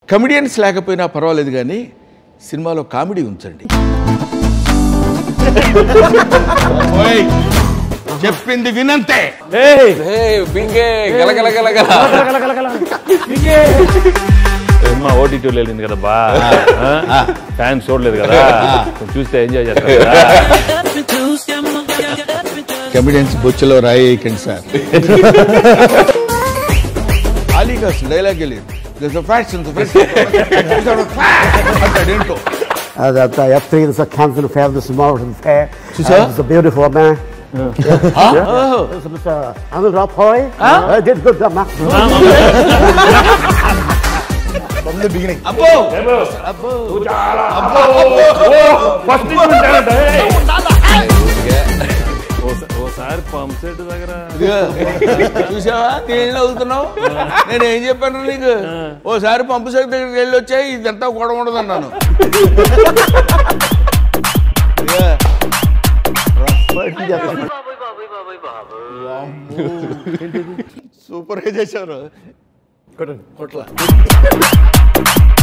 Comedians లేకపోయినా పర్వాలేదు కానీ సినిమాలో కామెడీ ఉంచండి ఓయ్, చెప్పింది వినంతే పింకే గలగల గలగల సినిమా ఓటీటీ వెళ్ళింది కదా బా ఫ్యాన్స్ చూడలేదు కదా కొంచెం చూస్తే ఎంజాయ్ చేస్తారు కదా కమెడియన్స్ బొచ్చులో రాయేయకండి సార్ ఆలీగాస్ డైలాగ్ వెళ్ళింది There's a fashion, the fashion. అంటాడేంటో Uh, that uh, F3 is a cancer fair this morning fair. Sir? Uh, it's a beautiful man. Yeah. This is Mr. Anurag Poi. Uh, did good job, man. అబ్బో ఓసారి pump set దగ్గర ఇదిగో, చూసావా నేను అవుతున్నావు నేను ఏం చెప్పాను నీకు ఓసారి పంపు సెట్ దగ్గరికి వెళ్ళి వచ్చాయి ఇదంతా గొడవ ఉండదు అన్నాను సూపర్ గా చేశారు కొట్ల